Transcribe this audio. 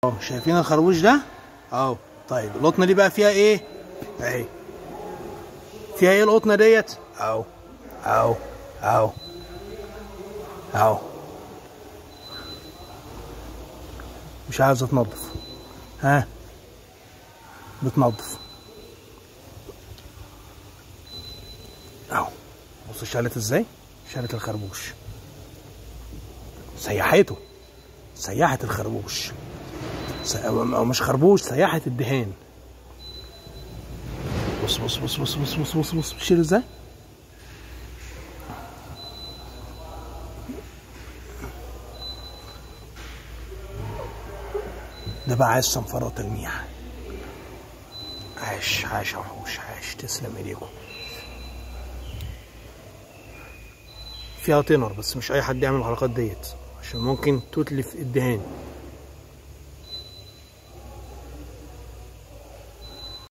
اهو شايفين الخربوش ده اهو طيب القطنه دي بقى فيها ايه اهي فيها ايه القطنه ديت اهو اهو اهو اهو مش عايزه تنظف ها بتنظف اهو بص شالت ازاي شالت الخربوش سيحته سيحت الخربوش س... او مش خربوش سيحت الدهان بص بص بص بص بص بص بص بص بتشيل ازاي ده بقى عايز صنفرة وتلميع عاش عاش يا وحوش عاش تسلم ايديكم فيها تنر بس مش اي حد يعمل الحركات ديت عشان ممكن تتلف الدهان